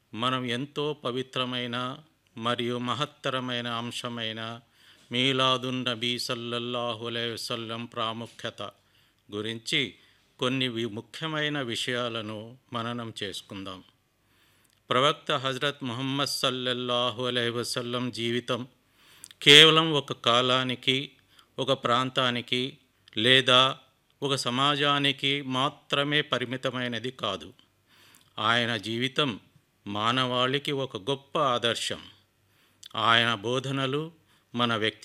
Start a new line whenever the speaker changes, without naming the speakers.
మనం ఎంతో పవిత్రమైన మరియు మహత్తరమైన అంశమైన మీలాదున్ నబీ సల్లల్లాహు అలైహి వసల్లం ప్రాముఖ్యత గురించి కొన్ని వి- ముఖ్యమైన విషయాలను మననం చేసుకుందాం ప్రవక్త హజరత్ ముహమ్మద్ సల్లల్లాహు అలైహి వసల్లం జీవితం కేవలం ఒక కాలానికి ఒక ప్రాంతానికి లేదా ఒక సమాజానికి మాత్రమే పరిమితమైనది కాదు ఆయన జీవితం మానవాళికి ఒక గొప్ప ఆదర్శం ఆయన బోధనలు మన వ్యక్తి